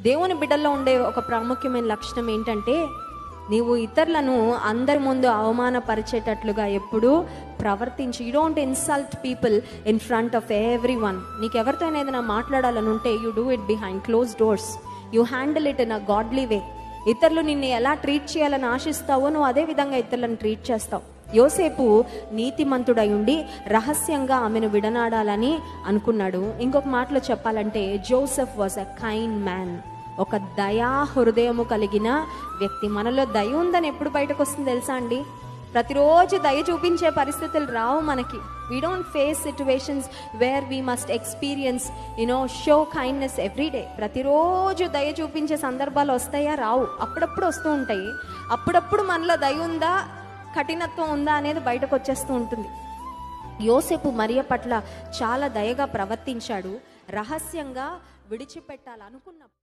దేవుని బిడ్డల్లో ఉండే ఒక ప్రాముఖ్యమైన లక్షణం ఏంటంటే నీవు ఇతరులను అందరి ముందు అవమానపరిచేటట్లుగా ఎప్పుడూ ప్రవర్తించి you don't insult people in front of every one నీకు ఎవరితో ఏదైనా మాట్లాడాలని ఉంటే you do it behind close doors you handle it in a godly way ఇతరులు నిన్ను ఎలా ట్రీట్ చేయాలని ఆశిస్తావో నువ్వు అదే విధంగా ఇతరులను ట్రీట్ చేస్తావు యోసేపు నీతిమంతుడై ఉండి రహస్యంగా ఆమెను విడనాడాలని అనుకున్నాడు ఇంకొక మాటలో చెప్పాలంటే Joseph was a kind man ఒక దయా హృదయము కలిగిన వ్యక్తి మనలో దయ ఉందని ఎప్పుడు బయటకు వస్తుంది తెలుసా అండి ప్రతిరోజు దయ చూపించే పరిస్థితులు రావు మనకి we don't face situations where we must experience you know show kindness every day ప్రతిరోజు దయ చూపించే సందర్భాలు వస్తాయా రావు అప్పుడప్పుడు వస్తూ ఉంటాయి అప్పుడప్పుడు మనలో దయ ఉందా కఠినత్వం ఉందా అనేది బయటకు వచ్చేస్తూ ఉంటుంది యోసేపు మరియ పట్ల చాలా దయగా ప్రవర్తించాడు రహస్యంగా విడిచిపెట్టాలనుకున్న